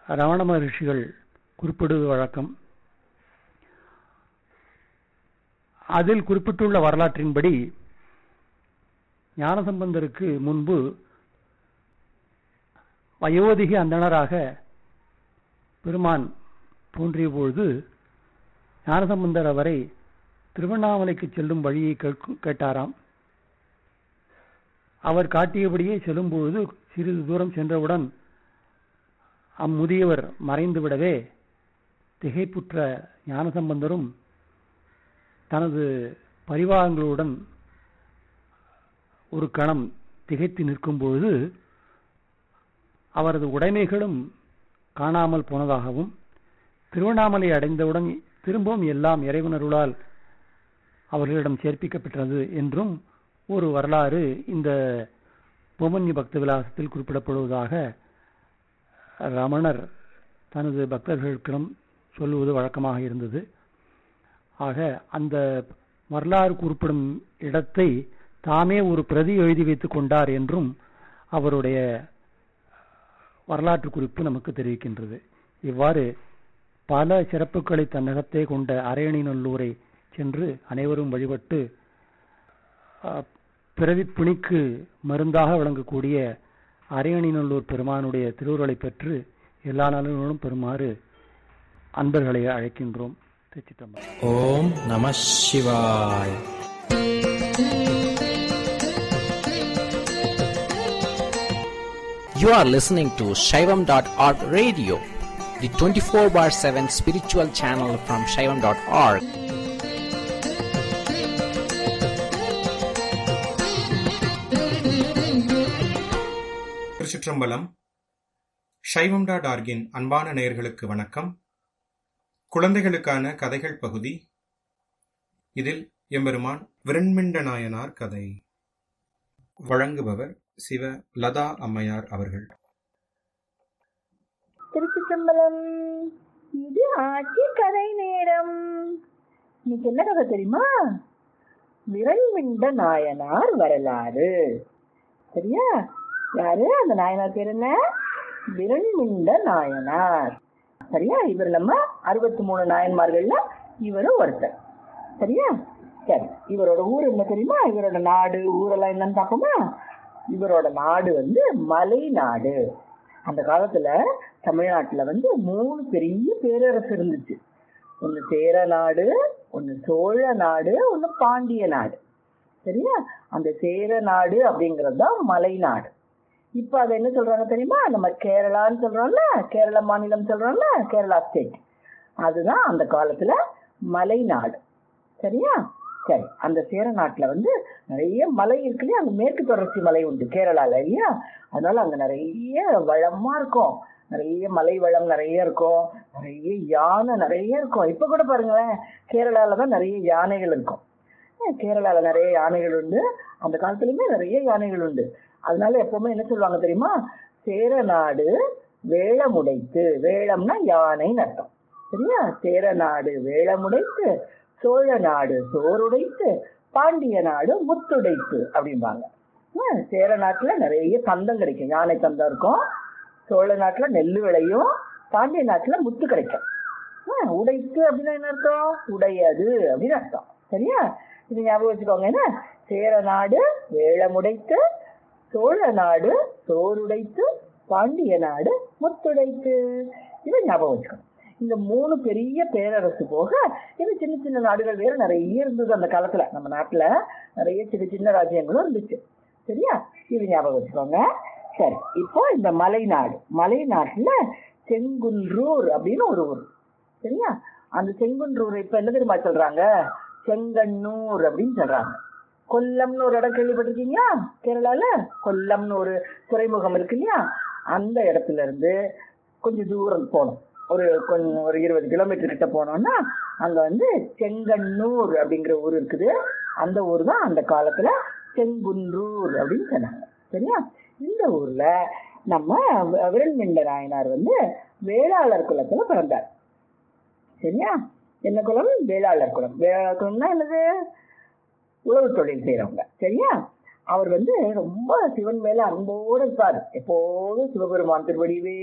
ரமண மகர்ஷிகள் குறிப்பிடுவது வழக்கம் அதில் குறிப்பிட்டுள்ள வரலாற்றின்படி ஞானசம்பந்தருக்கு முன்பு வயோதிக அந்தணராக பெருமான் தோன்றிய பொழுது ஞானசம்பந்தர் அவரை திருவண்ணாமலைக்கு செல்லும் வழியை கேட்டாராம் அவர் காட்டியபடியே செல்லும் பொழுது சிறிது தூரம் சென்றவுடன் அம்முதியவர் மறைந்து விடவே திகைப்புற்ற ஞானசம்பந்தரும் தனது பரிவாரங்களுடன் ஒரு கணம் திகைத்து நிற்கும் பொழுது அவரது உடைமைகளும் காணாமல் போனதாகவும் திருவண்ணாமலை அடைந்தவுடன் திரும்பவும் எல்லாம் இறைவனருளால் அவர்களிடம் சேர்ப்பிக்கப்பட்டது என்றும் ஒரு வரலாறு இந்த பொமன்ய பக்த விலாசத்தில் குறிப்பிடப்படுவதாக ரமணர் தனது பக்தர்களிடம் சொல்லுவது வழக்கமாக இருந்தது ஆக அந்த வரலாறு குறிப்பிடும் இடத்தை தாமே ஒரு பிரதி எழுதி வைத்துக் கொண்டார் என்றும் அவருடைய வரலாற்று குறிப்பு நமக்கு தெரிவிக்கின்றது இவ்வாறு பல சிறப்புகளை தன்னகத்தே கொண்ட அரையணிநல்லூரை சென்று அனைவரும் வழிபட்டு பிறவி பிணிக்கு மருந்தாக விளங்கக்கூடிய அரையணிநல்லூர் பெருமானுடைய திருவுருளை பெற்று எல்லா நலன்களும் பெறுமாறு அன்பர்களை அழைக்கின்றோம் ஓம் நம சிவாய் You are listening to Shaivam.org radio, the 24 bar 7 spiritual channel from Shaivam.org. திருச்சிற்றம்பலம் சைவம் டாட் ஆர்கின் அன்பான நேயர்களுக்கு வணக்கம் குழந்தைகளுக்கான கதைகள் பகுதி இதில் எம்பெருமான் விரண்மிண்ட நாயனார் கதை வழங்குபவர் சிவ லதா அம்மையார் அவர்கள் திருச்சிற்றம்பலம் இது ஆட்சி கதை நேரம் இன்னைக்கு என்ன கதை தெரியுமா விரண்மிண்ட நாயனார் வரலாறு சரியா யாரு அந்த நாயனார் பேர் என்ன விரண்மிண்ட நாயனார் சரியா இவர் நம்ம அறுபத்தி மூணு நாயன்மார்கள்ல இவரும் ஒருத்தர் சரியா சரி இவரோட ஊர் என்ன தெரியுமா இவரோட நாடு ஊரெல்லாம் என்னன்னு பார்ப்போமா இவரோட நாடு வந்து மலை நாடு அந்த காலத்துல தமிழ்நாட்டுல வந்து மூணு பெரிய பேரரசு இருந்துச்சு ஒன்னு சேர நாடு ஒன்னு சோழ நாடு ஒன்னு பாண்டிய நாடு சரியா அந்த சேர நாடு அப்படிங்கிறது தான் மலை நாடு இப்ப அதை என்ன சொல்றாங்க தெரியுமா நம்ம கேரளான்னு சொல்றோம்ல கேரள மாநிலம் சொல்றோம்ல கேரளா ஸ்டேட் அதுதான் அந்த காலத்துல மலை நாடு சரியா சரி அந்த சேர நாட்டுல வந்து நிறைய மலை இருக்கு இல்லையா அங்க மேற்கு தொடர்ச்சி மலை உண்டு கேரளால இல்லையா அதனால அங்க நிறைய வளமா இருக்கும் நிறைய மலை வளம் நிறைய இருக்கும் நிறைய யானை நிறைய இருக்கும் இப்ப கூட பாருங்களேன் கேரளால தான் நிறைய யானைகள் இருக்கும் கேரளால நிறைய யானைகள் உண்டு அந்த காலத்துலயுமே நிறைய யானைகள் உண்டு அதனால எப்பவுமே என்ன சொல்லுவாங்க தெரியுமா சேர நாடு வேளமுடைத்து வேளம்னா யானைன்னு அர்த்தம் சரியா சேர நாடு வேளமுடைத்து சோழ நாடு சோறுடைத்து பாண்டிய நாடு முத்துடைத்து அப்படிம்பாங்க சேர நாட்டுல நிறைய தந்தம் கிடைக்கும் யானை தந்தம் இருக்கும் சோழ நாட்டுல நெல்லு விளையும் பாண்டிய நாட்டுல முத்து கிடைக்கும் உடைத்து அப்படின்னா என்ன அர்த்தம் உடையது அப்படின்னு அர்த்தம் சரியா இது ஞாபகம் வச்சுக்கோங்க என்ன சேர நாடு வேளமுடைத்து சோழ நாடு சோறுடைத்து பாண்டிய நாடு முத்துடைத்து இதை ஞாபகம் வச்சுக்கணும் இந்த மூணு பெரிய பேரரசு போக இது சின்ன சின்ன நாடுகள் வேற நிறைய இருந்தது அந்த காலத்துல நம்ம நாட்டுல நிறைய சின்ன சின்ன ராஜ்யங்களும் இருந்துச்சு சரியா இது ஞாபகம் வச்சுக்கோங்க சரி இப்போ இந்த மலை நாடு மலை நாட்டுல செங்குன்றூர் அப்படின்னு ஒரு ஊர் சரியா அந்த செங்குன்றூர் இப்ப என்ன தெரியுமா சொல்றாங்க செங்கண்ணூர் அப்படின்னு சொல்றாங்க கொல்லம்னு ஒரு இடம் கேள்விப்பட்டிருக்கீங்களா கேரளால கொல்லம்னு ஒரு துறைமுகம் இருக்கு இல்லையா அந்த இடத்துல இருந்து கொஞ்சம் தூரம் போகணும் ஒரு கொஞ்சம் ஒரு இருபது கிலோமீட்டர் கிட்ட போனோம்னா அங்க வந்து செங்கண்ணூர் அப்படிங்கிற ஊர் இருக்குது அந்த ஊர் தான் அந்த காலத்துல செங்குன்றூர் அப்படின்னு சொன்னாங்க சரியா இந்த ஊர்ல நம்ம விரல்மிண்ட நாயனார் வந்து வேளாளர் குலத்துல பிறந்தார் சரியா என்ன குலம் வேளாளர் குலம் வேளாளர் குலம்னா என்னது உழவு தொழில் செய்யறவங்க சரியா அவர் வந்து ரொம்ப சிவன் மேல அன்போடு இருப்பார் எப்போதும் சிவபெருமான் திருவடிவே